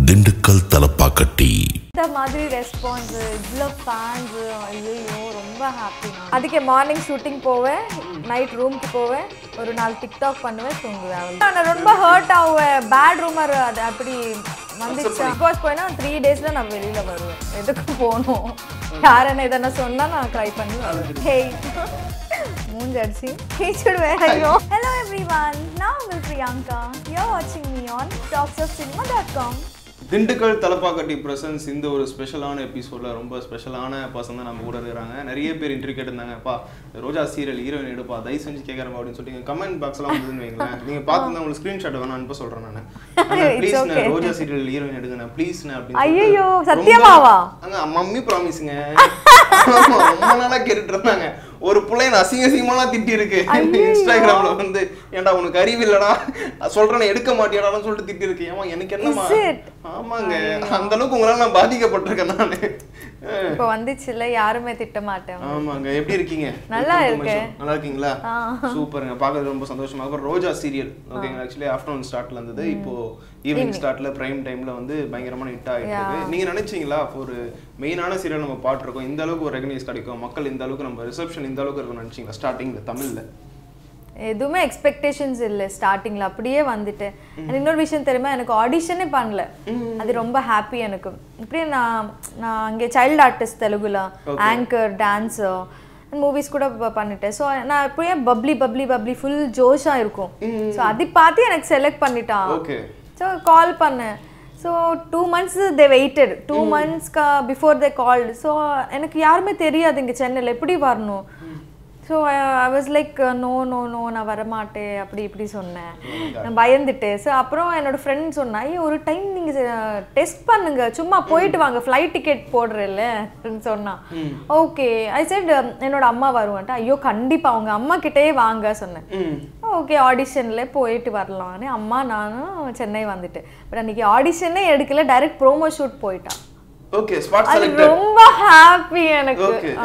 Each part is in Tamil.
திண்டுக்கல் தலப்பாக்கட்டி இந்த மாதிரி ரெஸ்பான்ஸ் இவ்வளோ ஃபேன்ஸு ஐயோ ரொம்ப ஹாப்பி அதுக்கே மார்னிங் ஷூட்டிங் போவேன் நைட் ரூமுக்கு போவேன் ஒரு நாள் டிக்டாக் பண்ணுவேன் தூங்குவேன் அவ்வளவுதான். நான் ரொம்ப ஹர்ட் ஆகுவேன் பேட் ரூமர் அது அப்படி வந்துச்சு பிகாஸ் போயினா த்ரீ டேஸில் நான் வெளியில் வருவேன் எதுக்கு போகணும் யார் என்ன எதனா சொன்னால் நான் ட்ரை பண்ணி வருவேன் ஹேய் மூஞ்சி அடிச்சு பேசிடுவேன் ஐயோ ஹலோ எவ்ரி ஒன் நான் உங்கள் பிரியங்கா யூ வாட்சிங் me on talks of cinema dot com Dindigul Thalappakatti presence இந்த ஒரு ஸ்பெஷலான எபிசோட்ல ரொம்ப ஸ்பெஷலான பர்சன் தான் நம்ம கூட இருக்கிறாங்க நிறைய பேர் இன்டர்வியூ கேட்டிருந்தாங்க அப்பா ரோஜா சீரியல் ஹீரோயின் எடுப்பா தயவு செஞ்சு கேட்கறேன் அப்படின்னு சொல்லிட்டு கமெண்ட் பாக்ஸ் எல்லாம் வந்துன்னு வைங்களேன் நீங்க பார்த்து உங்களுக்கு ஸ்கிரீன்ஷாட் வேணா அனுப்ப சொல்றேன் நான் please okay. Roja serial heroine எடுங்க ப்ளீஸ் அப்படின்னு ஐயையோ, சொல்லிட்டு சத்தியமாவா? ரொம்ப- அங்க மம்மி ப்ராமிஸுங்க ரொம்ப நாளா கேட்டுட்டு இருந்தாங்க ஒரு பிள்ளை நான் அசிங்க அசிங்கமாலாம் திட்டி இருக்கு இன்ஸ்டாகிராம்ல வந்து ஏன்டா உனக்கு அறிவு இல்லடா சொல்றேன் எடுக்க மாட்டியாடான்னு சொல்லிட்டு திட்டி இருக்கு ஏமா எனக்கு என்னமா Is it? ஆமாங்க அந்த அளவுக்கு உங்களால நான் பாதிக்கப்பட்டிருக்கேன் நானு அஹ், இப்போ வந்துச்சுல்ல யாருமே திட்ட மாட்டேன் ஆமாங்க எப்படி இருக்கீங்க நல்லா Welcome to my இருக்கேன். show. நல்லா இருக்கீங்களா சூப்பருங்க பார்க்கறது ரொம்ப சந்தோஷமா இருக்கும் ரோஜா சீரியல் ஓகேங்க ஆக்சுவலி ஆஃப்டர்நூன் ஸ்டார்ட்ல இருந்தது இப்போ ஈவினிங் ஸ்டார்ட்ல பிரைம் டைம்ல வந்து பயங்கரமான ஹிட் ஆகிட்டு இருக்கு நீங்க நினைச்சீங்களா ஒரு மெயினான சீரியல் நம்ம பாட்டிருக்கோம் இந்த அளவுக்கு ஒரு ரெகனைஸ் கிடைக்கும் மக்கள் இந்த அளவுக்கு நம்ம ரிசப்ஷன் இந்த அளவுக்கு இருக்கும் நினைச்சீங்களா ஸ்டார்டிங்ல தமிழ்ல எதுவுமே எக்ஸ்பெக்டேஷன்ஸ் இல்லை ஸ்டார்டிங்ல அப்படியே வந்துட்டேன் And இன்னொரு விஷயம் தெரியுமா எனக்கு ஆடிஷனே பண்ணல அது ரொம்ப ஹாப்பி எனக்கு இப்படியே நான் நான் அங்கே சைல்டு ஆர்டிஸ்ட் தெலுங்குல ஆங்கர் டான்ஸர் மூவிஸ் கூட ப- பண்ணிட்டேன் ஸோ நான் இப்படியே பப்ளி பப்ளி பப்ளி ஃபுல் ஜோஷாக இருக்கும் ஸோ அதை பார்த்து எனக்கு செலக்ட் பண்ணிட்டான் ஓகே ஸோ கால் பண்ணேன் so two months they waited two மந்த்ஸ்க்கு பிஃபோர் தே கால்டு ஸோ எனக்கு யாருமே தெரியாது இங்கே சென்னையில் எப்படி வரணும் so I was like no no no நான் வரமாட்டேன் அப்படி இப்படி சொன்னேன் நான் பயந்துட்டேன் ஸோ அப்புறம் என்னோட ஃப்ரெண்ட் சொன்னா "ஐயோ, ஒரு டைம் நீங்கள் டெஸ்ட் பண்ணுங்க சும்மா போயிட்டு வாங்க ஃப்ளைட் டிக்கெட் போடுறேல்ல சொன்னான் ஓகே ஐ செட் என்னோட அம்மா வருவான்ட்டு ஐயோ கண்டிப்பாக அவங்க அம்மா கிட்டேயே வாங்க சொன்னேன் ம் ஓகே ஆடிஷனில் போயிட்டு வரலான்னு அம்மா நானும் சென்னை வந்துட்டேன் பட் அன்னைக்கு ஆடிஷனே எடுக்கல டைரக்ட் ப்ரோமோ ஷூட் போயிட்டான் ஓகே ஸ்பாட் அது செலக்டட் ரொம்ப ஹாப்பி எனக்கு Okay.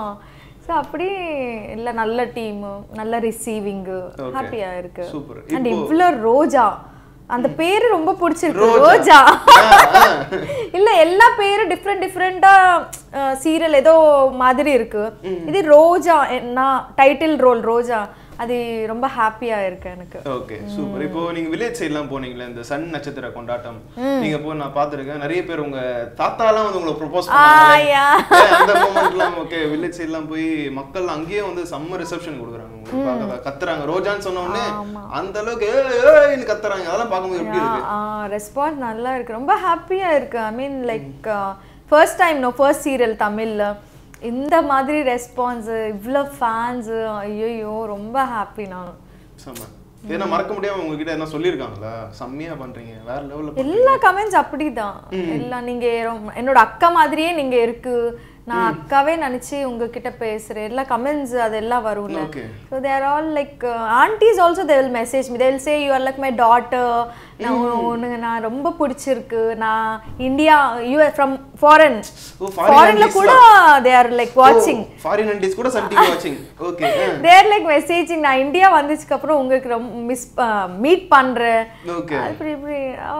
ஸோ அப்படி இல்ல நல்ல டீம் நல்ல ரிசீவிங்கு Okay. ஹாப்பியா இருக்கு Super. அண்ட் இப்போ- இவ்ளோ ரோஜா அந்த பேரு ரொம்ப பிடிச்சிருக்கு ரோஜா. ரோஜா ஆ, ஆ. இல்ல எல்லா பேரும் டிஃப்ரெண்ட் டிஃப்ரெண்டா சீரியல் ஏதோ மாதிரி இருக்கு இது ரோஜா நான் டைட்டில் ரோல் ரோஜா அது ரொம்ப ஹாப்பியா இருக்கு எனக்கு ஓகே சூப்பர் இப்போ நீங்க வில்லேஜ் சைட்லாம் போனீங்களே இந்த சன் நட்சத்திர கொண்டாட்டம் நீங்க போய் நான் பார்த்திருக்கேன் நிறைய பேர் உங்க தாத்தாலாம் வந்து உங்களை ப்ரொபோஸ் பண்ணாங்க ஆயா அந்த மூமெண்ட்லாம் ஓகே வில்லேஜ் சைட்லாம் போய் மக்கள் அங்கேயே வந்து செம்ம ரிசப்ஷன் கொடுக்குறாங்க உங்களுக்கு பார்க்க கத்துறாங்க ரோஜான்னு சொன்ன உடனே அந்த அளவுக்கு ஏய், ஏய்ன்னு கத்துறாங்க அதெல்லாம் பார்க்கும்போது எப்படி இருக்கு ரெஸ்பான்ஸ் நல்லா இருக்கு ரொம்ப ஹாப்பியா இருக்கு I mean like first time no first serial தமிழ்ல இந்த மாதிரி ரெஸ்பான்ஸ் இவ்வளோ ஃபேன்ஸ் ஐயோ ரொம்ப ஹாப்பி நான் செம்ம ஏன்னா மறக்க முடியாம உங்ககிட்ட என்ன சொல்லியிருக்காங்களா செம்மையா பண்றீங்க வேற லெவல்ல எல்லா கமெண்ட்ஸ் அப்படிதான் எல்லாம் நீங்க ரொம்ப- என்னோட அக்கா மாதிரியே நீங்க இருக்கு நான் அக்காவே நினைச்சு உங்ககிட்ட பேசுறேன் எல்லா கமெண்ட்ஸ் அதெல்லாம் வரும்ல Okay. So they're all like aunties also they will message me they will say you are like my daughter நான் உனக்கு நான் ரொம்ப பிடிச்சிருக்கு நான் இந்தியா யூ ஃப்ரம் ஃபாரின் ஓ, foreign ஃபாரின்ல aunties கூட தே ஆர் லைக் வாட்சிங் ஃபாரின் அண்டிஸ் கூட சன் டிவி வாட்சிங் ஓகே தேர் லைக் மெசேஜிங் நான் இந்தியா வந்ததுக்கு அப்புறம் உங்களுக்கு ரொம்ப மிஸ் மீட் பண்றேன் ஓகே இப்படி இப்படி ஓ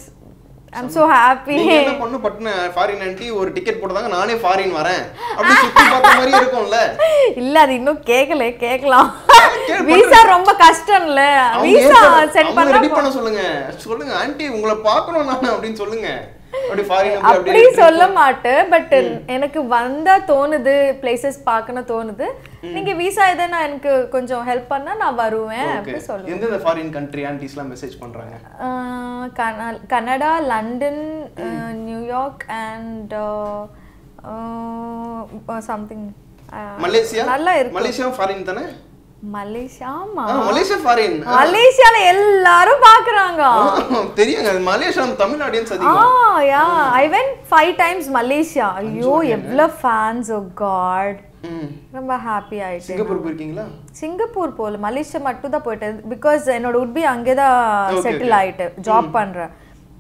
ஐம் ஸோ ஹாப்பி நீங்க என்ன பண்ணு பட்டுன ஃபாரின் ஆன்ட்டி ஒரு டிக்கெட் போட்டதாங்க நானே ஃபாரின் வரேன் அப்படி சுத்தி பார்த்த மாதிரி இருக்கும்ல இல்ல அது இன்னும் கேட்கல கேட்கலாம் கேளு, விசா ரொம்ப கஷ்டம்ல அவங்க விசா ஏற்கனவே- செட் அவங்க பண்ணா ரெடி பண்ண சொல்லுங்க சொல்லுங்க ஆன்ட்டி உங்களை பார்க்கணும் நான் அப்படின்னு சொல்லுங்க அப்படி ஃபாரின் அப்படி சொல்ல மாட்டேன் பட் எனக்கு வந்தா தோணுது பிளேசஸ் பார்க்கணும் தோணுது நீங்க விசா எதனா எனக்கு கொஞ்சம் ஹெல்ப் பண்ணா நான் வருவேன் ஓகே அப்படி சொல்லுவேன் எந்தெந்த ஃபாரின் கண்ட்ரி ஆன்ட்டிஸ்லாம் மெசேஜ் பண்றாங்க ஆஹ் கன- Canada London New York and something Malaysia நல்லா இருக்கு மலேசியா ஃபாரின் தானே மலேசியா ஆமா ஆ, மலேசியா ஃபாரின் மலேசியால எல்லாரும் பாக்குறாங்க தெரியுங்க அது மலேசியா தமிழ் ஆடியன்ஸ் ஆ அதிகம் yeah I went five times Malaysia ஐயோ எவ்வளோ ஃபேன்ஸ் ஓ காட் ம். ரொம்ப ஹாப்பி ஆயிட்டேன் சிங்கப்பூர் போயிருக்கீங்களா சிங்கப்பூர் போல மலேசியா மட்டும் தான் போயிட்டேன் பிகாஸ் என்னோட உட்பி அங்கே தான் Okay, செட்டில் ஆயிட்டு ஜாப் பண்றேன்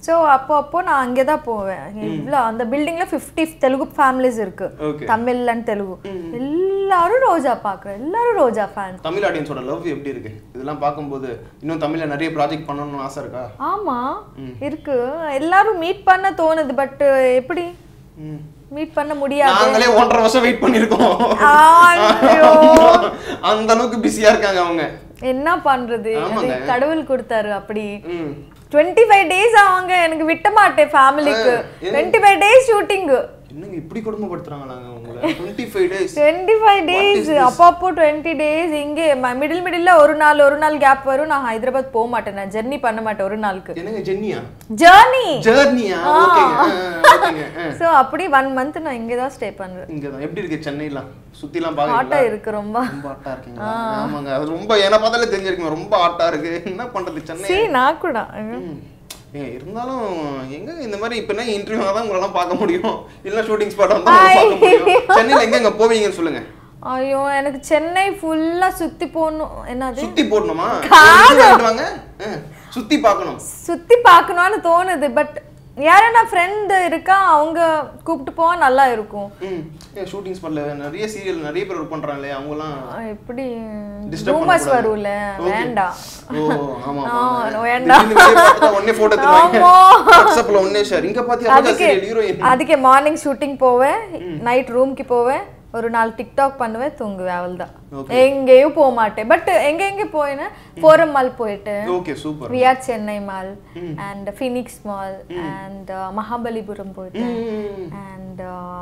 ஸோ அப்போ அப்போ நான் அங்கே தான் போவேன் இவ்வளோ அந்த பில்டிங்கில் ஃபிஃப்டி தெலுங்கு ஃபேமிலிஸ் இருக்கு Okay. தமிழ் அண்ட் தெலுங்கு எல்லாரும் ரோஜா பார்க்குறேன் எல்லாரும் ரோஜா ஃபேன் தமிழ் ஆடியன்ஸோட லவ் எப்படி இருக்கு இதெல்லாம் பார்க்கும்போது இன்னும் தமிழ்ல நிறைய ப்ராஜெக்ட் பண்ணணும்னு ஆசை இருக்கா ஆமா இருக்கு எல்லாரும் மீட் பண்ண தோணுது பட் எப்படி ம். மீட் பண்ண முடியாது நாங்களே ஒன்றரை வருஷம் வெயிட் பண்ணிருக்கோம் ஐயோ. அந்த அளவுக்கு பிஸியா இருக்காங்க அவங்க என்ன பண்றது அது ஆமாங்க. கடவுள் கொடுத்தாரு அப்படி ம். டுவெண்ட்டி ஃபைவ் டேஸ் அவங்க எனக்கு விட்ட மாட்டேன் ஃபேமிலிக்கு டுவெண்ட்டி ஃபைவ் டேஸ் ஷூட்டிங்கு என்னங்க இப்படி கொடுமைப்படுத்துறாங்களாங்க உங்களை twenty five days twenty five days அப்பப்போ டுவெண்ட்டி டேஸ் இங்கே மிடில் மிடில்ல ஒரு நாள் ஒரு நாள் கேப் வரும் நான் ஹைதராபாத் போக மாட்டேன் நான் ஜெர்னி பண்ண மாட்டேன் ஒரு நாளுக்கு என்னங்க ஜென்னியா ஜேர்னி ஜெர்னியா ஓகேங்க ஓகேங்க ஆ. ஸோ அப்படி ஒன் மந்த் நான் இங்கே தான் ஸ்டே பண்ணுறேன் இங்கதான் எப்படி இருக்கு சென்னைலாம் சுத்திலாம் ஹாட்டாக பாக்குறீங்களா இருக்கு ரொம்ப ரொம்ப ஆட்டா இருக்கீங்களா ஆமாங்க அது ரொம்ப என்ன பார்த்தாலே தெரிஞ்சிருக்குங்க ரொம்ப ஆட்டா இருக்கு என்ன பண்றது சென்னை சீ நான் கூட ம். ஏங்க இருந்தாலும் எங்க இந்த மாதிரி இப்ப என்ன இன்டர்வியூ தான் உங்களெல்லாம் பார்க்க முடியும் இல்ல ஷூட்டிங் ஸ்பாட் வந்து பார்க்க முடியும் சென்னையில எங்க எங்க போவீங்கன்னு சொல்லுங்க ஐயோ எனக்கு சென்னை ஃபுல்லா சுத்தி போகணும் என்னது சுத்தி போடணுமா வாங்கிட்டு வாங்க ஆ, சுத்தி பார்க்கணும் சுத்தி பார்க்கணும்னு தோணுது பட் யாரா ஃப்ரெண்ட் இருக்கா அவங்க கூப்பிட்டு போவா நல்லா இருக்கும் ம் ஷூட்டிங் ஸ்பாட்ல நிறைய சீரியல் நிறைய பேர் ஒர்க் பண்றாங்களே அவங்கலாம் அஹ் எப்படி Disturb ரூமர்ஸ் பண்ணக்கூடாது. வரும்ல Okay. வேண்டாம் ஓ ஆமா ஆ, ஆமா வேண்டாம். திடீர்னு வெளிய பார்த்துட்டா உடனே போட்டோ எடுத்துருவாங்க ஆமா. வாட்ஸ்அப்ல உடனே ஷேர் இங்க பாத்தியா அதுக்கு சீரியல் ஹீரோயின் அதுக்கு மார்னிங் ஷூட்டிங் போவேன் நைட் ரூம்க்கு போவேன் ஒரு நாள் டிக்டாக் பண்ணுவேன் தூங்குவேன் அவள்தான் எங்கேயும் போக மாட்டேன் பட் எங்க எங்க போயினா ஃபோரம் மால் போயிட்டு okay super VR Chennai mall and Phoenix mall and Mahabalipuram போயிட்டு அண்ட்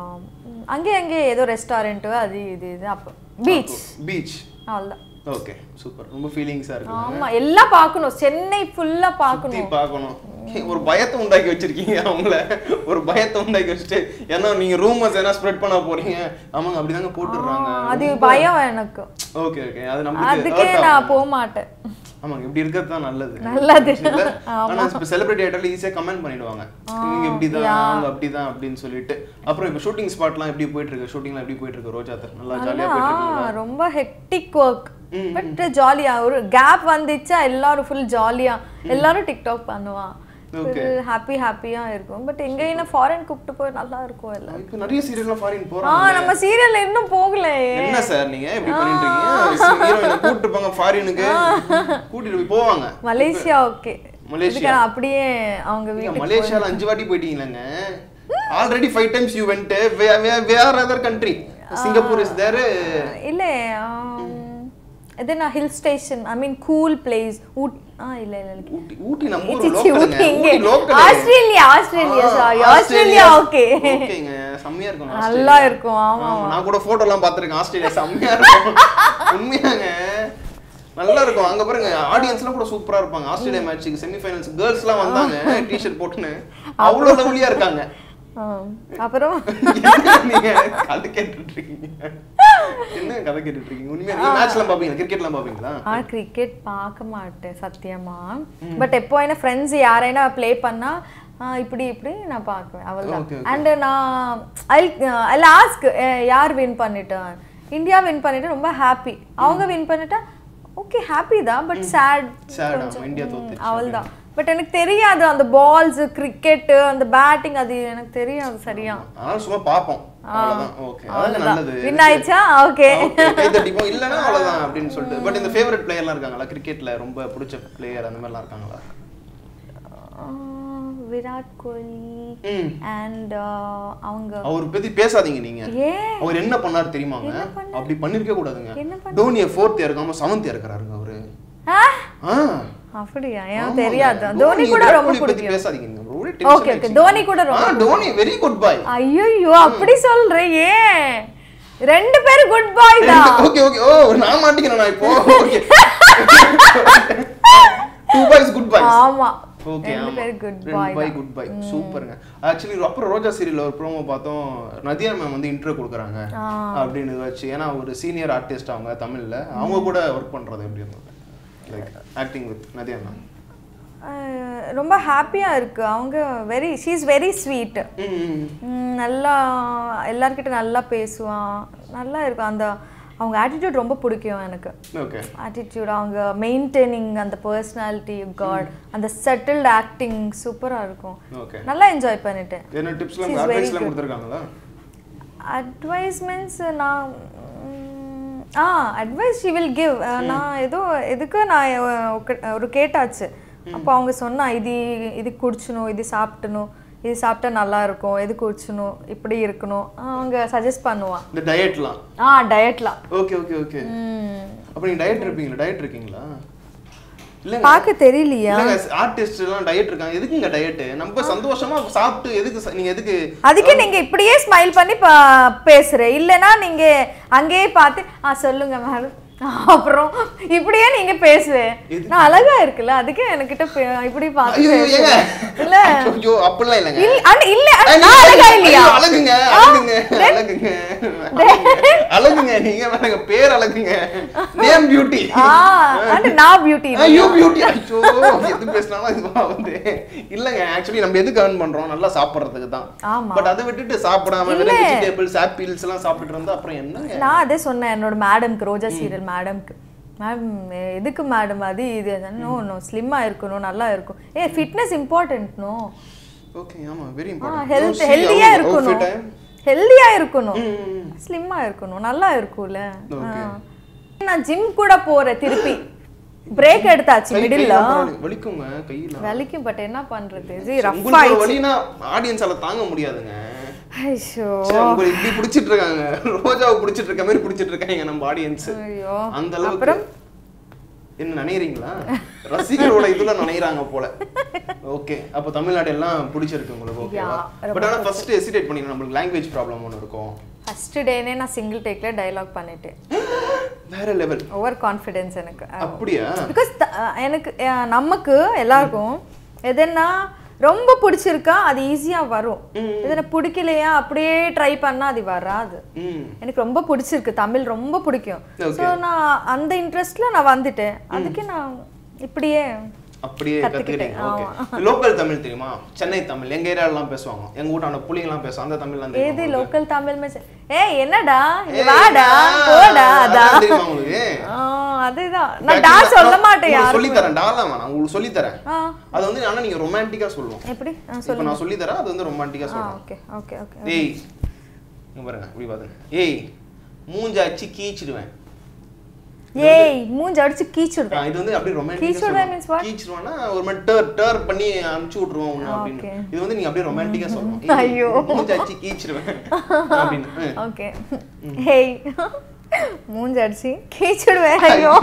அங்கே அங்கே ஏதோ ரெஸ்டாரண்ட் அது இது இது அப்போ பீச் பீச் அவ்வளோதான் ஓகே சூப்பர் ரொம்ப ஃபீலிங்ஸா இருக்கு ஆமா எல்லாம் பார்க்கணும் சென்னை ஃபுல்லா சுத்தி பார்க்கணும் பார்க்கணும் ஒரு பயத்தை உண்டாக்கி வச்சிருக்கீங்க அவங்கள ஒரு பயத்தை உண்டாக்கி வச்சுட்டு ஏன்னா நீங்க ரூமர்ஸ் என்ன ஸ்ப்ரெட் பண்ண போறீங்க ஆமாங்க அப்படிதாங்க போட்டுடுறாங்க அது பயம் எனக்கு ஓகே ஓகே அது நமக்கு அதுக்கே நான் போக மாட்டேன் ஆமாங்க இப்படி இருக்கிறது தான் நல்லது நல்லது. இல்ல? ஆனா இப்ப செலிபிரிட்டி ஆயிட்டால ஈஸியா கமெண்ட் பண்ணிடுவாங்க நீங்க இப்படிதான் அவங்க அப்படிதான் அப்படின்னு சொல்லிட்டு அப்புறம் இப்ப ஷூட்டிங் ஸ்பாட்லாம் எப்படி போயிட்டு இருக்கு ஷூட்டிங்லாம் எப்படி போயிட்டு இருக்கு ரோஜா தர் நல்லா ஜாலியா போயிட்டு இருக்கு ஆ, ரொம்ப ஹெக்டிக் ஒர்க் பட் ஜாலியா ஒரு கேப் வந்துச்சா எல்லாரும் ஃபுல் ஜாலியா எல்லாரும் டிக்டாக் பண்ணுவான் ஹாப்பி ஹாப்பியா இருக்கும் பட் எங்கேயும் ஃபாரின் கூப்பிட்டு போய் நல்லா இருக்கும் எல்லாம் இப்ப நிறைய சீரியல்லாம் ஃபாரின் ஆ போறாங்க நம்ம சீரியல் இன்னும் போகலையே என்ன சார் நீங்க இப்படி பண்ணிட்டு இருக்கீங்க ஹீரோயினை கூட்டிட்டு போங்க ஃபாரினுக்கு கூட்டிட்டு போய் போவாங்க மலேசியா ஓகே மலேசியா. இதுக்கு நான் அப்படியே அவங்க நீங்க வீட்டுக்கு மலேசியால அஞ்சு வாட்டி போயிட்டீங்களாங்க already five times you went where other country Singapore is there இல்ல ஆம், இது நான் hill station I mean cool place ஊட் ஆ இல்ல இல்ல இல்ல ஊட்டி ஊட்டி நம்ம ஊர் சிச்சி, லோக்கலுங்க ஊட்டி இங்க. Ooty local Australia Australia sorry Australia okay ஓகேங்க செம்மையா இருக்கும் நல்லா ஆஸ்திரேலியா. இருக்கும் ஆமா ஆமா நான் கூட போட்டோ எல்லாம் பாத்துருக்கேன் ஆஸ்திரேலியா செம்மையா இருக்கும் உண்மையாங்க நல்லா இருக்கும் அங்க பாருங்க ஆடியன்ஸ்லாம் கூட சூப்பரா இருப்பாங்க ஆஸ்திரேலியா மேட்ச்சுக்கு செமிஃபைனல்ஸ் கேர்ள்ஸ் எல்லாம் வந்தாங்க டிஷர்ட் போட்டுன்னு அவ்வளவு லவ்லியா இருக்காங்க ஆ, அப்புறம் என்ன நீங்க கதை கேட்டுட்டு இருக்கீங்க என்ன கதை கேட்டுட்டு இருக்கீங்க உண்மையா நீங்க மேட்ச்லாம் பாப்பீங்களா கிரிக்கெட்லாம் பாப்பீங்களா ஆ கிரிக்கெட் பார்க்க மாட்டேன் சத்தியமா பட் எப்போ என்ன ஃப்ரெண்ட்ஸ் யாரைனா ப்ளே பண்ணா ஆ, இப்படி இப்படி நான் பார்க்குவேன் அவள்தான் Okay, அண்ட் நான் ஐ ஐ ஆஸ்க் யார் வின் பண்ணிட்டா இந்தியா வின் பண்ணிட்டு ரொம்ப ஹாப்பி அவங்க வின் பண்ணிட்டா ஓகே ஹாப்பி தான் பட் சேட் Sad, ஆமா, இந்தியா தோத்துச்சு. அவள்தான் பட் எனக்கு தெரியாது அந்த பால்ஸ் கிரிக்கெட்டு அந்த பேட்டிங் அது எனக்கு தெரியாது சரியா அதனால சும்மா பாப்போம் அவ்வளவுதான் ஓகே அதான் நல்லது வின் ஆயிடுச்சா ஓகே Okay, கை தட்டிப்போம் இல்லைன்னா அவ்வளவுதான் அப்படின்னு சொல்லிட்டு பட் இந்த ஃபேவரட் பிளேயர்லாம் இருக்காங்களா கிரிக்கெட்ல ரொம்ப பிடிச்ச பிளேயர் அந்த மாதிரிலாம் இருக்காங்களா விராட் கோலி ம் அண்ட் அவங்க அவர் பத்தி பேசாதீங்க நீங்க ஏன் அவர் என்ன பண்ணாரு தெரியுமாங்க என்ன பண்ணாரு? அப்படி பண்ணிருக்க கூடாதுங்க என்ன டோனியை ஃபோர்த் இறக்காம செவன்த் இறக்குறாருங்க அவரு ஆ? ஆ அப்படியா ஏன் ஆமாங்க. தெரியாது தோனி கூட விராட் ரொம்ப கோலி பத்தி பிடிக்கும் பேசாதீங்க நீங்க. ஒரே ஓகே tension ஓகே ஆயிடுச்சு. தோனி கூட ரொம்ப ஆ டோனி வெரி குட் பாய் ஐயோ அப்படி சொல்றேன் ஏன் ரெண்டு பேரும் குட் பாய் தான் ஓகே ஓகே ஓ நான் மாட்டிக்கிறேன் நான் இப்போ okay two boys good boys ஆமா ஓகே ரெண்டு ஆமா பேரும் குட் ரெண்டு பாய் பாய் குட் பாய் சூப்பருங்க ஆக்சுவலி அப்புறம் ரோஜா சீரியல்ல ஒரு ப்ரோமோ பார்த்தோம் நதியா மேம் வந்து இன்ட்ரோ கொடுக்குறாங்க அப்படின்னு வச்சு ஏன்னா ஒரு சீனியர் ஆர்டிஸ்ட் அவங்க தமிழ்ல அவங்க கூட ஒர்க் பண்றது எப்படி இருந்தது like acting with Nadiya ma'am ரொம்ப ஹாப்பியா இருக்கு அவங்க very she is very sweet நல்லா எல்லார்கிட்ட நல்லா பேசுவான் நல்லா இருக்கும் அந்த அவங்க ஆட்டிடியூட் ரொம்ப பிடிக்கும் எனக்கு ஓகே ஆட்டிடியூட் அவங்க மெயின்டைனிங் அந்த பர்சனாலிட்டி காட் அந்த செட்டில்டு ஆக்டிங் சூப்பராக இருக்கும் ஓகே நல்லா என்ஜாய் பண்ணிட்டேன் என்ன டிப்ஸ்லாம் She's very அட்வைஸ்லாம் good. கொடுத்துருக்காங்களா அட்வைஸ் மீன்ஸ் நான் ம், ஆ அட்வைஸ் ஷி வில் கிவ் நான் ஏதோ எதுக்கு நான் அஹ், ஒரு- ஒரு கேட்டாச்சு அப்போ அவங்க சொன்னா இது இது குடிச்சணும் இது சாப்பிட்டணும் இது சாப்பிட்டா நல்லா இருக்கும் இது குடிச்சணும் இப்படி இருக்கணும் அவங்க சஜஸ்ட் பண்ணுவான் இந்த டயட்லாம் ஆ டயட்லாம் ஓகே ஓகே ஓகே அப்ப நீங்க டயட் இருப்பீங்களா டயட் இருக்கீங்களா இல்லங்க பார்க்க தெரியலையா இல்லங்க ஆர்டிஸ்ட் எல்லாம் டயட் இருக்காங்க எதுக்குங்க டயட் நம்ம சந்தோஷமா சாப்பிட்டு எதுக்கு ச- நீங்க எதுக்கு அதுக்கு நீங்க இப்படியே ஸ்மைல் பண்ணி பா- பேசுற இல்லைன்னா நீங்க அங்கேயே பார்த்து ஆ சொல்லுங்க மேடம் அப்புறம் இப்படியே நீங்க பேசுவேன் நான் அழகா இருக்குல்ல அதுக்கு என்கிட்ட பே- இப்படி பார்த்து ஐயோ ஏங்க பேசுவேன். இல்ல ஐயோ அப்படிலாம் இல்லைங்க இல்ல அண்ட் இல்ல ஐயோ, நான் அழகா இல்லையா ஐயோ, அழகுங்க அழகுங்க அழகுங்க அழகுங்க நீங்க வேறங்க பேர் அழகுங்க நேம் பியூட்டி ஆ அண்ட் நான் பியூட்டி ஐயோ பியூட்டி ஐயோ எது பேசினாலும் இதுவா வந்து இல்லங்க ஆக்சுவலி நம்ம எதுக்கு earn பண்றோம் நல்லா சாப்பிடுறதுக்கு தான் ஆமா. பட் அதை விட்டுட்டு சாப்பிடாம வெறும் வெஜிடபிள்ஸ் ஆப்பிள்ஸ் எல்லாம் சாப்பிட்டுட்டு இருந்தா அப்புறம் என்னங்க நான் அதே சொன்னேன் என்னோட மேடம்க்கு ரோஜா சீரியல் மேடம்க்கு மேம் எதுக்கு மேடம் அது இது நோ நோ ஸ்லிம்மாக இருக்கணும் நல்லா இருக்கும் a fitness important no okay ஆமா வெரி ஹெல்த் இம்பார்ட்டன்ட் ஹெல்தியா இருக்கணும் ஹெல்தியா இருக்கணும் ஸ்லிம்மா இருக்கணும் நல்லா இருக்கும்ல ஆ. நான் ஜிம் கூட போறேன் திருப்பி பிரேக் எடுத்தாச்சு மிடில்ல வலிக்குங்க கையில வலிக்கும் பட் என்ன பண்றது இது ரஃப் உங்களுக்கு ஒரு ஆயிடுச்சு வலினா ஆடியன்ஸால தாங்க முடியாதுங்க ஐயோ சரி, உங்களை இப்படி பிடிச்சிட்டு இருக்காங்க ரோஜாவை பிடிச்சிட்டு இருக்க மாதிரி பிடிச்சிட்டு இருக்காங்க நம்ம ஆடியன்ஸ் ஐயோ அந்த அளவுக்கு என்ன நினைக்கிறீங்களா ரசிகரோட இதுல நினைறாங்க போல ஓகே அப்ப தமிழ்நாடு எல்லாம் பிடிச்சிருக்கு உங்களுக்கு ஓகேவா Yeah, பட் ஆனா ஃபர்ஸ்ட் ஹெசிடேட் பண்ணி நம்மளுக்கு லாங்குவேஜ் ப்ராப்ளம் ஒன்று இருக்கும் ஃபர்ஸ்ட் டேனே நான் சிங்கிள் டேக்ல டயலாக் பண்ணிட்டேன் வேற லெவல் ஓவர் கான்ஃபிடென்ஸ் எனக்கு அப்படியா பிகாஸ் எனக்கு அஹ், நமக்கு எல்லாருக்கும் எதுன்னா ரொம்ப பிடிச்சிருக்கா அது ஈஸியா வரும் எதுனா பிடிக்கலையா அப்படியே ட்ரை பண்ணா அது வராது ம் எனக்கு ரொம்ப பிடிச்சிருக்கு தமிழ் ரொம்ப பிடிக்கும் Okay. ஸோ நான் அந்த இன்ட்ரெஸ்ட்ல நான் வந்துட்டேன் அதுக்கு நான் இப்படியே அப்படியே கத்துக்கிட்டேன், கத்துக்கிட்டீங்க ஓகே லோக்கல் தமிழ் தெரியுமா சென்னை தமிழ் எங்க ஏரியாலாம் பேசுவாங்க எங்க வீட்டான புள்ளிங்கலாம் பேசுவாங்க அந்த தமிழ்லாம் ஏது தெரியுமா லோக்கல் தமிழ் மெசேஜ் ஏய் என்னடா இங்க ஏய், வாடா ஆ, போடா அதெல்லாம் அதான் தெரியுமா உங்களுக்கு ஆ, அதுதான் நான் டா சொல்ல மாட்டேன் யாரும் சொல்லி தரேன் டாலாம் வேணாம் உங்களுக்கு சொல்லி தரேன் ஆ அது வந்து ஆனா நீங்க ரொமான்டிக்கா சொல்லுவோம் எப்படி ஆ, இப்போ நான் சொல்லி தரேன் அது வந்து ரொமான்டிக்கா ஆ சொல்லுவோம் ஓகே ஓகே ஓகே ஏய் இங்க பாருங்க இப்படி பாருங்க ஏய் மூஞ்சாச்சு கீச்சிடுவேன் ஏய் மூஞ்சி அடிச்சு ஆ, கீச்சுடுவேன் இது வந்து அப்படியே ரொமான்டிக்கா கீச்சிடுவேன் means what? கீச்சிடுவானா ஒரு மாதிரி டர் டர் பண்ணி அனுப்பிச்சு விட்டுருவோம் உன்னை ஆ, அப்படின்னு okay. இது வந்து நீங்க அப்படியே ரொமான்டிக்கா சொல்லணும் ஐயோ. மூஞ்சாச்சு கீச்சிடுவேன் அப்படின்னு ம். ஓகே ஹேய் மூஞ்சி அடிச்சு கீச்சுடுவேன் ஐயோ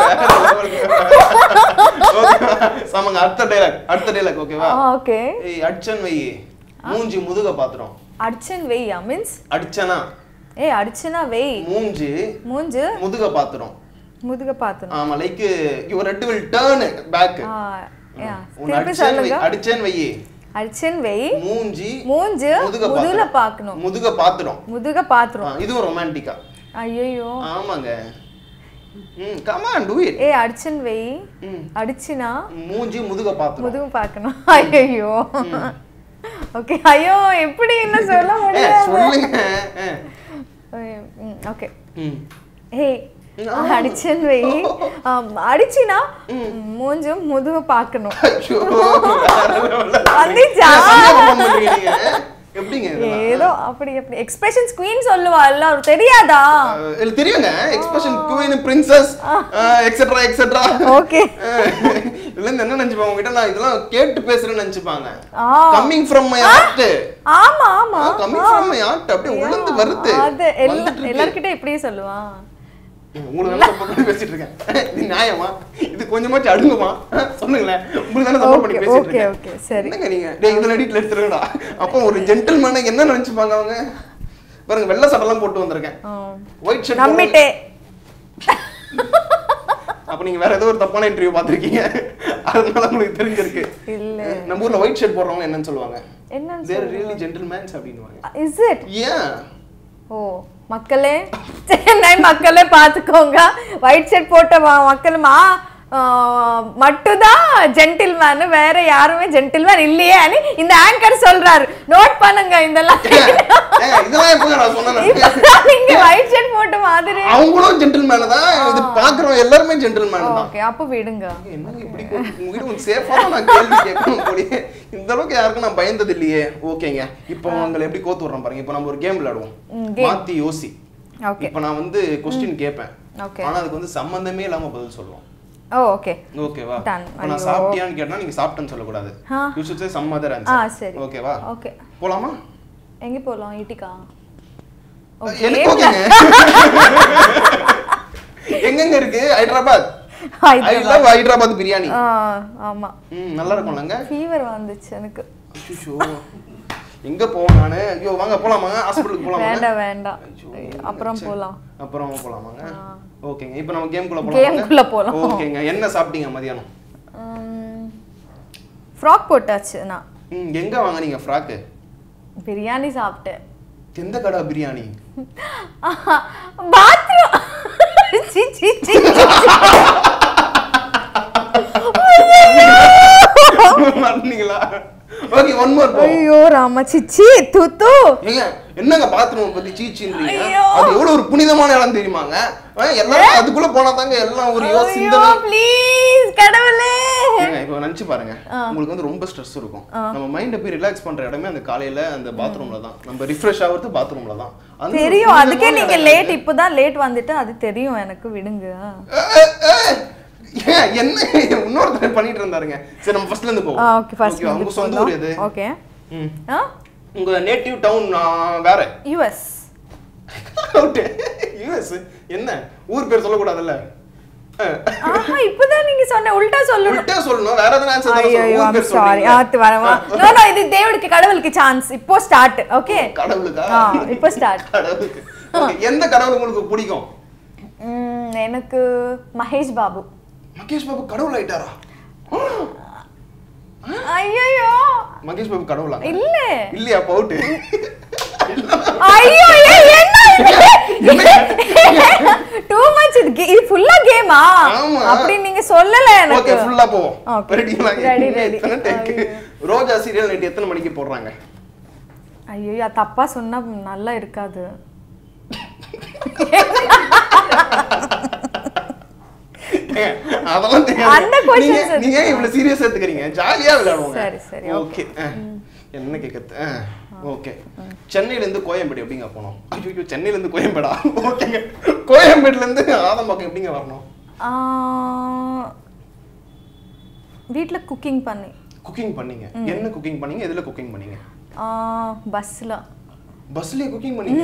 சமங்க அடுத்த டைலாக் அடுத்த டைலாக் ஓகேவா ஓகே ஏய் அடிச்சன் வை மூஞ்சி முதுக பாத்துறோம் அடிச்சன் வெய்யா மீன்ஸ் அடிச்சனா ஏய் அடிச்சனா வெய் மூஞ்சி மூஞ்சு முதுக பாத்துறோம் முதுக பாத்தணும் ஆமா like your red will turn back ஆ யா உன் திருப்பி அடிச்சன் வை சொல்லுங்க அடிச்சன் வை அடிச்சன் வெய் மூஞ்சி மூஞ்சு முதுக முதுகுல பாத்துரும். பார்க்கணும் முதுக பாத்துறோம் முதுக பாத்துரும் இதுவும் ரொமான்டிக்கா ஐயோ ஆமாங்க ம் கமான் டு இட் ஏய் அடிச்சன் வெய் ம் அடிச்சினா மூஞ்சி முதுக பாத்துறோம் முதுகு பார்க்கணும் ஐயோ ஓகே ஐயோ எப்படி என்ன சொல்ல ஏ முடியாது சொல்லுங்க ஓகே ம் ஏய் அடிச்சன் வை ஆம், அடிச்சினா மூஞ்சும் முதுகு பார்க்கணும் ஐயோ வேற level ல. வந்துச்சா ஏன் சரியா perform பண்றீங்க நீங்க? எப்படிங்க இதெல்லாம்? ஏதோ அப்படி அப்படி எக்ஸ்பிரஷன்ஸ் குவீன் சொல்லுவா எல்லாரும் தெரியாதா அஹ் இல்ல தெரியுங்க expression queen princess etcetera etcetera okay இதுல இருந்து என்ன நினைச்சுப்பாங்க உங்ககிட்ட நான் இதெல்லாம் கேட்டு பேசுறேன்னு நினைச்சுப்பாங்க ஆ கம்மிங் ஃப்ரம் மை ஹார்ட் ஆமா ஆமா கம்மிங் ஃப்ரம் மை ஹார்ட் அப்படியே உள்ளந்து வருது அது எல்லா வந்துட்டு இருக்கு. எல்லார்கிட்ட இப்படியே சொல்லுவான் உங்களுக்கு நல்லா சப்போர்ட் பண்ணி பேசிட்டு இருக்கேன் இது நியாயமா இது கொஞ்சமாச்சும் அடுங்குமா சொல்லுங்களேன் உங்களுக்கு தானே சப்போர்ட் பண்ணி ஓகே பேசிட்டு ஓகே இருக்கேன் ஓகே சரி என்னங்க நீங்க டேய் இதுல எடிட்ல எடுத்துருங்கடா அப்போ ஒரு ஜென்டில்மேனுக்கு என்ன நினைச்சுப்பாங்க அவங்க பாருங்க வெள்ளை சட்டெல்லாம் போட்டு வந்திருக்கேன் ஆ. ஒயிட் ஷர்ட் நம்பிட்டே அப்ப நீங்க வேற ஏதோ ஒரு தப்பான இன்டர்வியூ பாத்திருக்கீங்க அதனால உங்களுக்கு தெரிஞ்சிருக்கு இல்ல நம்ம ஊர்ல ஒயிட் ஷர்ட் போடுறவங்க என்னன்னு சொல்லுவாங்க என்னன்னு தேர் ரியலி ஜென்டில்மேன்ஸ் அப்படின்னுவாங்க இஸ் இட் ஏன் ஓ மக்களே சென்னை மக்களே பார்த்துக்கோங்க ஒயிட் ஷர்ட் போட்ட ம- மக்களுமா மட்டும்தான் ஜென்டில்மேன் வேற யாருமே ஜென்டில்மேன் இல்லையே అని இந்த ஆங்கர் சொல்றாரு நோட் பண்ணுங்க இதெல்லாம் ஏங்க, இதெல்லாம் எப்பங்க நான் சொன்னேன் இப்பதான் நீங்க ஒயிட் ஷர்ட் போட்ட மாதிரி அவங்களும் ஜென்டில்மேன் தான் இது பாக்குறோம் எல்லாருமே ஜென்டில்மேன் தான் ஓகே அப்ப விடுங்க என்னங்க இப்படி கோ- உங்ககிட்ட கொஞ்சம் சேஃபாக நான் கேள்வி கேட்கணும் போலயே இந்த அளவுக்கு யாருக்கும் நான் பயந்தது இல்லையே ஓகேங்க இப்போ உங்களை எப்படி கோத்து விடுறோம் பாருங்க இப்போ நம்ம ஒரு கேம் விளையாடுவோம் ம், game. மாத்தி யோசி ஓகே இப்போ நான் வந்து கொஸ்டின் கேட்பேன் Okay. ஆனா அதுக்கு வந்து சம்பந்தமே இல்லாம பதில் சொல்லுவோம் ஓ ஓகே ஓகேவா Done. இப்போ நான் ஐயோ. சாப்பிட்டியான்னு கேட்டா நீங்க சாப்பிட்டேன்னு சொல்லக்கூடாது ஆ. You should say some other ஆ ஆன்சர் சரி ஓகேவா ஓகே போலாமா எங்க போலாம் ஈட்டிக்கா எனக்கு ஓகேங்க எங்கெங்க இருக்கு ஹைதராபாத் ஐ ஹைதராபாத் லவ் ஹைதராபாத் பிரியாணி ஆ ஆமா ம் நல்லா இருக்கும்லங்க ஃபீவர் வந்துச்சு எனக்கு அச்சோ எங்க போவோம் நானு ஐயோ வாங்க போலாமாங்க ஹாஸ்பிட்டலுக்கு போலாமா வேண்டாம் வேண்டாம் ஐயோ, அப்புறம் ச்சே. போலாம் அப்புறம் போலாமாங்க ஓகேங்க இப்போ நம்ம கேம்குள்ள கேம்குள்ள போலாம். ஓகேங்க என்ன சாப்பிட்டீங்க மதியானம் ஃப்ராக் போட்டாச்சு நான் ம் எங்க வாங்குனீங்க ஃப்ராக்கு பிரியாணி சாப்பிட்டேன் எந்த கடை biryani bathroom C C C மறந்தீங்களா ஓகே ஒன் மோர் போ ஐயோ ராமா சிச்சி துத்து ஏங்க என்னங்க பாத்ரூம் பத்தி சீச்சின்றீங்க ஐயோ. அது எவ்வளவு ஒரு புனிதமான இடம் தெரியுமாங்க ஆ, எல்லாரும் அதுக்குள்ள போனா தாங்க எல்லாம் ஒரு யோ ஐயோ சிந்தனை ப்ளீஸ் கடவுளே ஏங்க இப்போ நினைச்சு பாருங்க உங்களுக்கு வந்து ரொம்ப ஸ்ட்ரெஸ் இருக்கும் நம்ம மைண்ட போய் ரிலாக்ஸ் பண்ற இடமே அந்த காலையில அந்த பாத்ரூம்ல தான் நம்ம ரிஃப்ரெஷ் ஆகுறது பாத்ரூம்ல தான் அந்த ஒரு தெரியும் புனிதமான அதுக்கே நீங்க இடம் லேட் இப்போதான் லேட் வந்துட்டு அது தெரியும் எனக்கு விடுங்க ஏ, ஏ, ஏன் என்ன இன்னொருத்தர் பண்ணிட்டு இருந்தாருங்க சரி நம்ம ஃபர்ஸ்ட்ல இருந்து போவோம் ஓகே ஃபர்ஸ்ட் Okay, உங்க சொந்த ஊர் எது ஓகே ம். ஆ உங்க நேட்டிவ் டவுன் வேற யுஎஸ் அவுட் யூஎஸ் என்ன ஊர் பேர் சொல்லக்கூடாதுல்ல ஆஹா இப்போதான் நீங்க சொன்ன உல்டா சொல்லணும் உல்ட்டா சொல்லணும் வேற எதனா ஆன்சர் ஐயோ சொல்லணும் ஊர் ஐம் பேர் சாரி சொல்றீங்க ஆத்து வரமா நோ நோ இது தேவனுக்கு கடவுளுக்கு சான்ஸ் இப்போ ஸ்டார்ட் ஓகே கடவுளுக்கா ஆ இப்போ ஸ்டார்ட் கடவுளுக்கு Okay, எந்த கடவுள் உங்களுக்கு பிடிக்கும் எனக்கு மகேஷ் பாபு மகேஷ் பாபு கடவுள் ஆயிட்டாரா ஐயோ மகேஷ் பாபு கடவுளா இல்ல இல்லையா பவுட்டு ஐயோ என்ன டூ மச் இது ge- இது ஃபுல்லா கேமா ஆமா. அப்படி நீங்க சொல்லல ஓகே எனக்கு ஃபுல்லா போவோம் Okay. ரெடிங்களா Ready, ready. எத்தனை take? ரோஜா சீரியல் நைட் எத்தனை மணிக்கு போடுறாங்க ஐயோ தப்பா சொன்னா நல்லா இருக்காது ஏங்க, அதெல்லாம் தெரியாது. அந்த questions நீங்க- நீங்க ஏன் இவ்வளவு சீரியஸ் எடுத்துக்கிறீங்க ஜாலியா விளையாடுவோங்க சரி, சரி, ஓகே என்ன கேட்கறது ஓகே சென்னையில இருந்து கோயம்பேடு எப்படிங்க போனோம் ஐயோ சென்னையில இருந்து கோயம்பேடா ஓகேங்க கோயம்பேடுல இருந்து ஆதம்பாக்கம் எப்படிங்க வரணும் ஆ, வீட்ல குக்கிங் பண்ணி குக்கிங் பண்ணீங்க என்ன குக்கிங் பண்ணீங்க எதுல குக்கிங் பண்ணீங்க பஸ்ல பஸ்லயே குக்கிங் பண்ணீங்க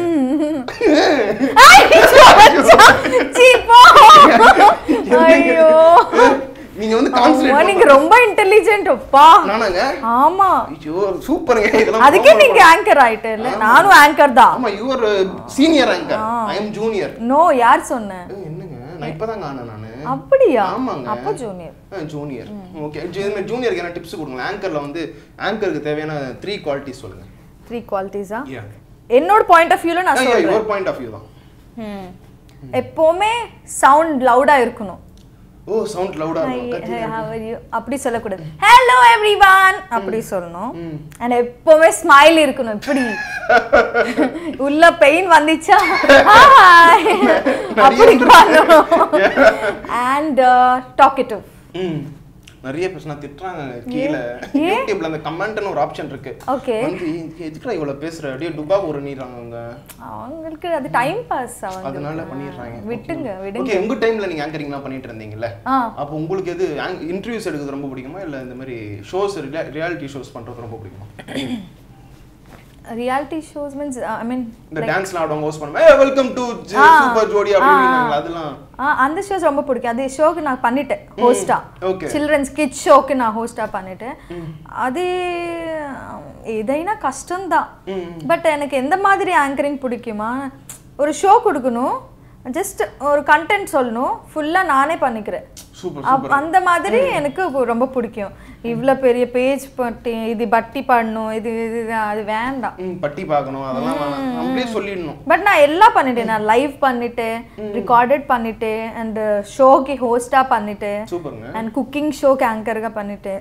ஐயோ நீங்க வந்து ஆமா, கான்சன்ட்ரேட் நீங்க ரொம்ப இன்டெலிஜென்ட் அப்பா நானாங்க ஆமா ஐயோ சூப்பருங்க இதெல்லாம் அதுக்கே promote நீங்க ஆங்கர் ஆயிட்டு இல்ல நானும் ஆங்கர் தான் ஆமா your senior anchor I am junior no யார் சொன்ன என்னங்க நான் இப்பதான் காணேன் நானு அப்படியா ஆமாங்க. அப்போ ஜூனியர் ஜூனியர் ஓகே ஜூனியருக்கு என்ன டிப்ஸ் கொடுங்க ஆங்கர்ல வந்து ஆங்கருக்கு தேவையான த்ரீ குவாலிட்டிஸ் சொல்லுங்க த்ரீ குவாலிட்டிஸா Yeah. என்னோட பாயிண்ட் ஆஃப் வியூல நான் சொல்றேன் யுவர் பாயிண்ட் ஆஃப் வியூ தான் ம். எப்பவுமே சவுண்ட் லவுடா இருக்கணும் ஓ சவுண்ட் லவுடா Hi, இருக்கும் hey, how are you? அப்படி சொல்லக்கூடாது ஹலோ எவ்ரிவான் அப்படி சொல்லணும் அண்ட் எப்பவுமே ஸ்மைல் இருக்கணும் இப்படி உள்ள பெயின் வந்துச்சா Hi. அப்படி பண்ணணும் அண்ட் டாக்கெட்டிவ் ம் நிறைய பேர் திட்டுறாங்க கீழே ஏன்? யூடியூப்ல அந்த கமெண்ட்னு ஒரு ஆப்ஷன் இருக்கு ஓகே வந்து எதுக்குடா இவ்வளவு பேசுற அப்படியே டுபா உரணிறாங்க அவங்க அவங்களுக்கு அது டைம் பாஸ் அவங்க அதனால பண்ணிடுறாங்க விட்டுங்க விடுங்க ஓகே உங்க டைம்ல நீங்க ஆங்கரிங்லாம் பண்ணிட்டு இருந்தீங்கல்ல ஆ அப்போ உங்களுக்கு எது இன்டர்வியூஸ் எடுக்கிறது ரொம்ப பிடிக்குமா இல்ல இந்த மாதிரி ஷோஸ் ரியாலிட்டி ஷோஸ் பண்றது ரொம்ப பிடிக்குமா reality shows means I mean இந்த டான்ஸ்லாம் ஆடுவாங்க ஹோஸ்ட் பண்ணுவாங்க ஏ வெல்கம் டு ஆ. சூப்பர் ஜோடி அப்படின்னு அதெல்லாம் ஆ அந்த ஷோஸ் ரொம்ப பிடிக்கும் அது ஷோக்கு நான் பண்ணிட்டேன் ஹோஸ்டா okay. சில்ட்ரன்ஸ் கிட்ஸ் ஷோக்கு நான் ஹோஸ்டா பண்ணிட்டேன் அது எதைனா கஷ்டம்தான் பட் எனக்கு எந்த மாதிரி ஆங்கரிங் பிடிக்குமா ஒரு ஷோ கொடுக்கணும் ஜஸ்ட் ஒரு கண்டென்ட் சொல்லணும் ஃபுல்லாக நானே பண்ணிக்கிறேன் சூப்பர் அப்- அந்த மாதிரி எனக்கு பு- ரொம்ப பிடிக்கும் இவ்வளோ பெரிய பேஜ் பட்டி இது பட்டி பாடணும் இது இது இது, அது வேண்டாம் ம் பட்டி பார்க்கணும் அதெல்லாம் வேணாம் நம்மளே சொல்லிடணும் பட் நான் எல்லாம் பண்ணிட்டேன் நான் லைவ் பண்ணிட்டு ரிகார்டட் பண்ணிட்டு அண்ட் ஷோக்கு ஹோஸ்டா பண்ணிட்டு சூப்பருங்க அண்ட் குக்கிங் ஷோக்கு ஆங்கருగా பண்ணிட்டு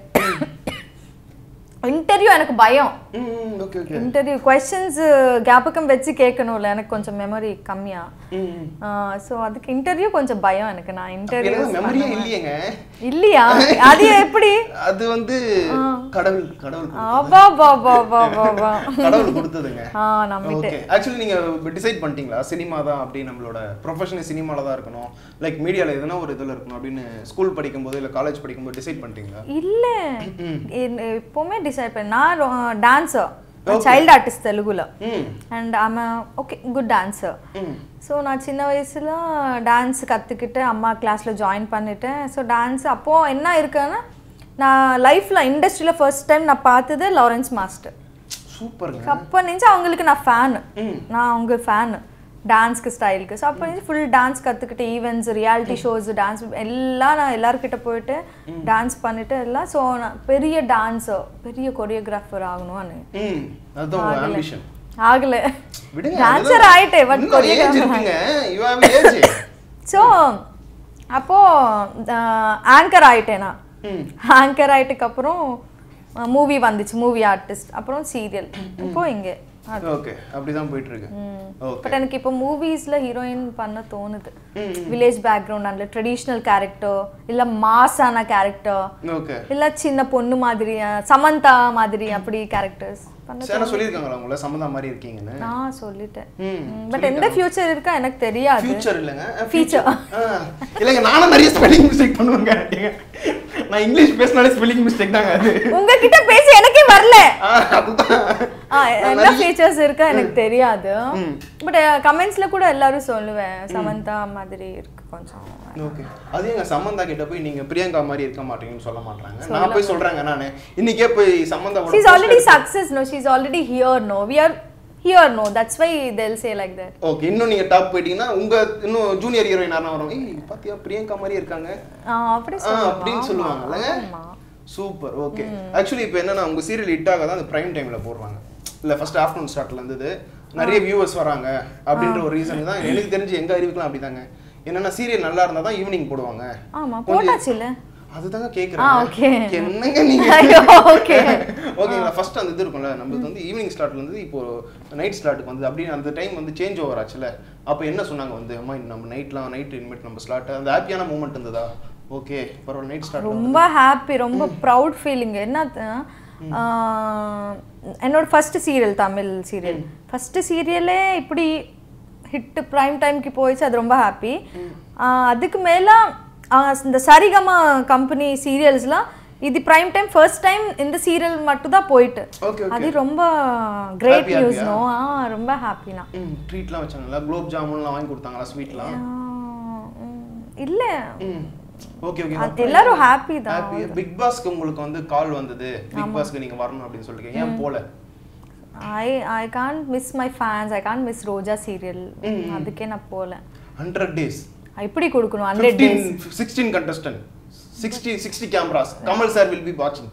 இன்டர்வியூ எனக்கு பயம் ம் ஓகே ஓகே இன்டர்வியூ கொஸ்டின்ஸ் ஞாபகம் வச்சு கேட்கணும்ல எனக்கு கொஞ்சம் மெமரி கம்மியா ம் ஸோ அதுக்கு இன்டர்வியூ கொஞ்சம் பயம் எனக்கு நான் இன்டர்வியூ எனக்கு மெமரியே இல்லையேங்க இல்லையா அது எப்படி அது வந்து கடவுள் கடவுள் கொடுத்தது. அப்பா பா பா பா பா பா கடவுள் கொடுத்ததுங்க ஆ நம்பிட்டு ஓகே ஆக்சுவலி நீங்க டிசைட் பண்ணிட்டீங்களா சினிமா தான் அப்படி நம்மளோட ப்ரொஃபஷனல் சினிமால தான் இருக்கணும் லைக் மீடியால எதனா ஒரு இதுல இருக்கணும் அப்படின்னு ஸ்கூல் படிக்கும்போது இல்ல காலேஜ் படிக்கும்போது டிசைட் பண்ணிட்டீங்களா இல்ல என்- எப்பவுமே டிசைட் பண்ண நான் டான்ஸர் சைல்டு ஆர்டிஸ்ட் தெலுங்குல ம் அண்ட் ஆம ஓகே குட் டான்ஸர் ம் ஸோ நான் சின்ன வயசுல டான்ஸ் கற்றுக்கிட்டு அம்மா கிளாஸில் ஜாயின் பண்ணிட்டேன் ஸோ டான்ஸ் அப்போது என்ன இருக்குன்னா நான் லைஃப்பில் இண்டஸ்ட்ரியில் ஃபர்ஸ்ட் டைம் நான் பார்த்தது லாரன்ஸ் மாஸ்டர் சூப்பருங்க அப்போ நினச்சி அவங்களுக்கு நான் ஃபேனு ம் நான் அவங்க ஃபேனு டான்ஸ்க்கு ஸ்டைலுக்கு ஸோ அப்போ நினச்சி ஃபுல் டான்ஸ் கற்றுக்கிட்டு ஈவெண்ட்ஸ் ரியாலிட்டி ஷோஸ் டான்ஸ் எல்லாம் நான் எல்லாருக்கிட்ட போயிட்டு டான்ஸ் பண்ணிட்டு எல்லாம் ஸோ நான் பெரிய டான்ஸர் பெரிய கொரியோகிராஃபர் ஆகணும்னு ம் அதுதான் உங்க ஆம்பிஷன் ஆகலை விடுங்க டான்ஸர் ஆயிட்டேன் பட் இன்னும் ஏஜ் கொரியோகிராஃபர் இருக்குங்க யூ ஹேவ் ஏஜ் ஸோ அப்போது ஆங்கர் ஆயிட்டேன் நான் ம் ஆங்கர் ஆயிட்டுக்கு அப்புறம் மூவி வந்துச்சு மூவி ஆர்டிஸ்ட் அப்புறம் சீரியல் இப்போ இங்கே ஓகே அப்படிதான் போயிட்டு இருக்கு ஓகே பட் எனக்கு இப்போ மூவிஸில் ஹீரோயின் பண்ண தோணுது வில்லேஜ் பேக்ரவுண்ட் அதில் ட்ரெடிஷ்னல் கேரக்டர் இல்லை மாஸான கேரக்டர் ஓகே இல்லை சின்ன பொண்ணு மாதிரி அஹ், சமந்தா மாதிரி அப்படி கேரக்டர்ஸ் பண்ண சேனல் சொல்லியிருக்காங்களா உங்களை சம்மந்தா மாதிரி இருக்கீங்கன்னு நான் சொல்லிட்டேன் ம் பட் எந்த ஃபியூச்சர் இருக்கா எனக்கு தெரியாது ஃபியூச்சர் இல்லைங்க Future. ஆ, இல்லைங்க நானும் நிறைய ஸ்பெல்லிங் மிஸ்டேக் பண்ணுவேங்க ஏங்க, நான் இங்கிலீஷ் பேசினாலே ஸ்பெல்லிங் மிஸ்டேக் தாங்க அது உங்ககிட்ட பேசி எனக்கே வரல ஆ, அதுதான் ஆ, என்ன ஃபீச்சர்ஸ் இருக்கா எனக்கு தெரியாது பட் கமெண்ட்ஸ்ல கூட எல்லாரும் சொல்லுவேன் சமந்தா மாதிரி இருக்கு கொஞ்சம் ஓகே அது எங்க சம்மந்தா கிட்ட போய் நீங்க பிரியங்கா மாதிரி இருக்க மாட்டீங்கன்னு சொல்ல மாட்டாங்க நான் போய் சொல்றேங்க நானு இன்னைக்கே போய் சம்மந்தாவோட she's already success no she's already here no we are here no that's why they say like that okay இன்னும் நீங்க டாப் போயிட்டீங்கன்னா உங்க இன்னும் ஜூனியர் ஹீரோயின் யாரும் வரும் ஏய் பாத்தியா பிரியங்கா மாதிரி இருக்காங்க அப்படி ஆ, அப்படின்னு சொல்லுவாங்கல்ல சூப்பர் ஓகே ஆக்சுவலி இப்போ என்னன்னா உங்க சீரியல் ஹிட் ஆக தான் அந்த பிரைம் டைம்ல போடுறாங்க இல்ல ஃபர்ஸ்ட் ஆஃப்டர்நூன் ஸ்டார்ட்ல இருந்தது நிறைய வியூவர்ஸ் வராங்க அப்படின்ற ஒரு ரீசன் தான் எனக்கு தெரிஞ்சு எங்க அறிவிக்கலாம் அப்படிதாங்க என்னன்னா சீரியல் நல்லா இருந்தா தான் ஈவினிங் போடுவாங்க ஆமா போட்டாச்சு இல்ல அதுதாங்க ஆ, கேக்குறேன் okay. என்னங்க நீங்க ஐயோ, okay. ஓகேங்களா ஃபர்ஸ்ட் அந்த இது இருக்கும்ல நம்மளுக்கு வந்து ஈவினிங் ஸ்டார்ட்ல இருந்து இப்போ நைட் ஸ்லாட்டுக்கு வந்து அப்படின்னு அந்த டைம் வந்து சேஞ்ச் ஓவர் ஆச்சுல அப்போ என்ன சொன்னாங்க வந்து அம்மா இன்னும் நம்ம நைட்லாம் நைட் இனிமேட் நம்ம ஸ்லாட் அந்த ஹாப்பியான மூமெண்ட் இருந்ததா ஓகே பரவாயில்ல நைட் ஸ்டார்ட் ரொம்ப ஹாப்பி ரொம்ப ப்ரௌட் ஃபீலிங் என்ன ஆஹ், என்னோட first serial Tamil serial first சீரியலே இப்படி ஹிட் ப்ரைம் டைம்க்கு போயிடுச்சு அது ரொம்ப ஹாப்பி அதுக்கு மேலே இந்த சரிகமா கம்பெனி சீரியல்ஸ்லாம் இது ப்ரைம் டைம் ஃபர்ஸ்ட் டைம் இந்த சீரியல் மட்டும் தான் போயிட்டு ஓகே அது ரொம்ப கிரேட் Happy, நியூஸ் happy-ஆ? நோ ஆ ரொம்ப ஹாப்பினா ம் ட்ரீட்லாம் வச்சாங்களா குலோப் ஜாமுன்லாம் வாங்கி கொடுத்தாங்களா ஸ்வீட்லாம் இல்லை ம் ஓகே ஓகே அது எல்லாரும் ஹாப்பி தான் ஹாப்பி பிக் பாஸ்க்கு உங்களுக்கு வந்து கால் வந்தது பிக் பாஸ்க்கு நீங்க வரணும் அப்படின்னு சொல்லிட்டு ஏன் போல I I can miss my fans I can miss Roja serial அதுக்கே நான் போகல ஹண்ட்ரட் டேஸ் இப்படி கொடுக்கணும் hundred days fifteen sixteen contestant sixty sixty cameras Kamal sir will be வாட்சிங்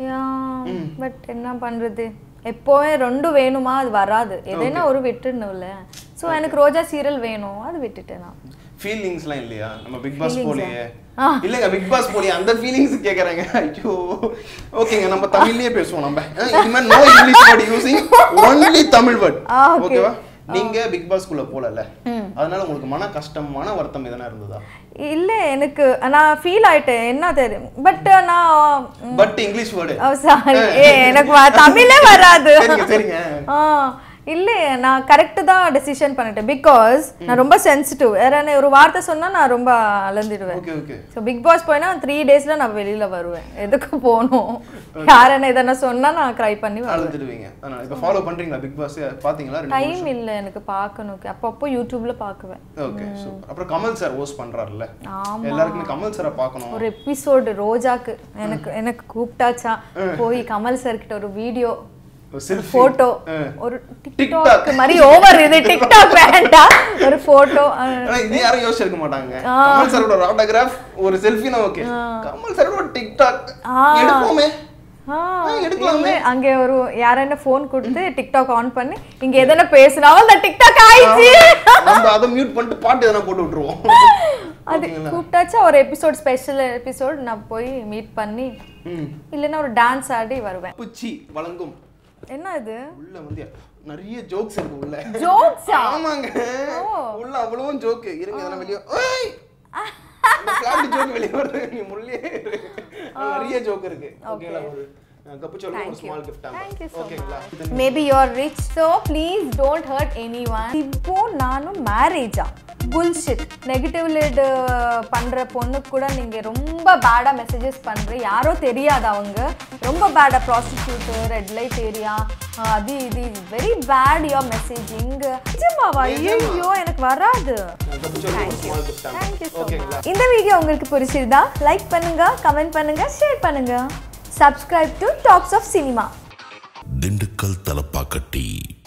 பட் என்ன பண்றது எப்போவே ரெண்டும் வேணுமா அது வராது எதனா ஒரு விட்டுடணும்ல ஸோ எனக்கு ரோஜா சீரியல் வேணும் அது விட்டுட்டேன் நான் ஃபீலிங்ஸ்லாம் இல்லையா நம்ம பிக் பாஸ் Feelings-ஆ? போலியே ஆ. இல்லைங்க பிக் பாஸ் போலியே அந்த ஃபீலிங்ஸ் கேக்குறாங்க ஐயோ ஓகேங்க நம்ம தமிழ்லயே பேசுவோம் நம்ம அஹ், இனிமே no English word using only Tamil word ஆ, okay. ஓகேவா நீங்க பிக் பாஸ்க்குள்ள போலல அதனால உங்களுக்கு மன கஷ்டம் மன வருத்தம் எதனா இருந்ததா இல்ல எனக்கு நான் ஃபீல் ஆயிட்டேன் என்ன தெரியும் பட் நான் பட் இங்கிலீஷ் வேர்டு சாரி ஏ எனக்கு வ- தமிழே வராது சரிங்க சரிங்க ஆ இல்லை நான் கரெக்டு தான் டெசிஷன் பண்ணிட்டேன் பிகாஸ் நான் ரொம்ப சென்சிட்டிவ் வேற என்ன ஒரு வார்த்தை சொன்னா நான் ரொம்ப அலந்துடுவேன் okay okay so Bigg Boss போயினா த்ரீ டேஸ்ல நான் வெளியில வருவேன் எதுக்கு போகணும் யார் என்ன எதனா சொன்னா நான் க்ரை பண்ணி வருவேன் அழுதுடுவீங்க அதனால இப்போ ஃபாலோ பண்றீங்களா பிக் பாஸ் பாத்தீங்களா ரெண்டு டைம் இல்லை எனக்கு பார்க்கணும் அப்பப்போ யூடியூப்ல பார்க்குவேன் ஓகே சூப்பர் அப்புறம் கமல் சார் ஹோஸ்ட் பண்றாருல்ல ஆமா. எல்லாருக்குமே கமல் சாரை பார்க்கணும் ஒரு எபிசோடு ரோஜாக்கு எனக்கு எனக்கு கூப்பிட்டாச்சா போய் கமல் சார் கிட்ட ஒரு வீடியோ ஒரு selfie. போட்டோ ஆ. ஒரு TikTok. டிக்டாக் மாதிரி ஓவர் இது டிக்டாக் வேண்டாம் ஒரு போட்டோ ஆனா இது யாரும் யோசிச்சிருக்க மாட்டாங்க கமல் சாரோட ஒரு ஆட்டோகிராஃப் ஒரு செல்ஃபினா ஓகே கமல் சாரோட டிக்டாக் ஆ. எடுப்போமே ஆ, எடுக்கலாமே. இல்ல, அங்க ஒரு யாரஎன்ன ஃபோன் கொடுத்து டிக்டாக் ஆன் பண்ணி இங்க எதனா பேசினாலும் அந்த டிக்டாக் ஆயிடுச்சு நம்ம அதை மியூட் பண்ணிட்டு பாட்டு எதனா போட்டு விட்டுருவோம் அது கூப்பிட்டாச்சா ஒரு எபிசோட் ஸ்பெஷல் எபிசோட் நான் போய் மீட் பண்ணி ம். இல்லைன்னா ஒரு டான்ஸ் ஆடி வருவேன் புச்சி வழங்கும் என்ன இது உள்ள வந்து நிறைய ஜோக்ஸ் இருக்கு உள்ள ஜோக்ஸா ஆமாங்க உள்ள அவ்வளவும் ஜோக் இருங்க இதெல்லாம் வெளியே ஓய் ஃபிளாட் ஜோக் வெளியே வருது நீ முள்ளியே இரு. நிறைய ஜோக் இருக்கு ஓகேங்களா ஒரு கப்புச்சோல ஒரு small gift Thank you so ஓகேங்களா maybe you are rich so please don't hurt anyone இப்போ நானும் மேரேஜா புல்ஷிட் நெகட்டிவ் லீடு பண்ணுற பொண்ணுக்கு கூட நீங்கள் ரொம்ப பேடாக மெசேஜஸ் பண்ணுற யாரோ தெரியாது அவங்க ரொம்ப பேடாக ப்ராஸ்டியூட்டு ரெட் லைட் ஏரியா அது இது வெரி பேட் யோர் மெசேஜிங் நிஜமாவா ஐயோ எனக்கு வராது கப்புச்சோல ஒரு ஸ்மால் கிஃப்ட் தேங்க்யூ ஸோ ஓகேங்களா மச் இந்த வீடியோ உங்களுக்கு பிடிச்சிருந்தா லைக் பண்ணுங்க கமெண்ட் பண்ணுங்க ஷேர் பண்ணுங்க subscribe to Talks of Cinema Dindigul Thalappakatti